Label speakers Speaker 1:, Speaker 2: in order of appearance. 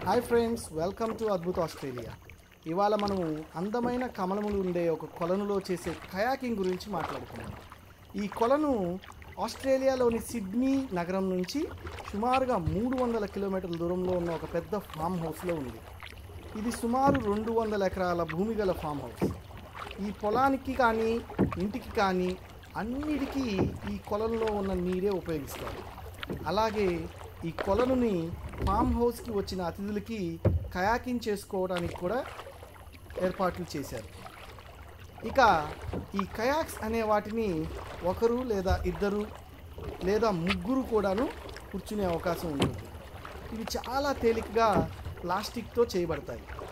Speaker 1: hi friends welcome to అద్భుత Australia ఇవాళ మనము అందమైన కమలములు ఉండే ఒక కొలనులో చేసే కయాకింగ్ గురించి మాట్లాడుకున్నాం ఈ కొలను ఆస్ట్రేలియాలోని సిడ్నీ నగరం నుంచి సుమారుగా మూడు వందల కిలోమీటర్ల దూరంలో ఉన్న ఒక పెద్ద ఫామ్ హౌస్లో ఉంది ఇది సుమారు రెండు వందల ఎకరాల భూమి గల ఫామ్ హౌస్ ఈ పొలానికి కానీ ఇంటికి కానీ అన్నిటికీ ఈ కొలంలో ఉన్న నీరే ఉపయోగిస్తారు అలాగే ఈ కొలనుని ఫామ్ హౌస్కి వచ్చిన అతిథులకి కయాకింగ్ చేసుకోవడానికి కూడా ఏర్పాట్లు చేశారు ఇక ఈ కయాక్స్ అనే వాటిని ఒకరు లేదా ఇద్దరు లేదా ముగ్గురు కూడాను కూర్చునే అవకాశం ఉంటుంది ఇవి చాలా తేలికగా ప్లాస్టిక్తో చేయబడతాయి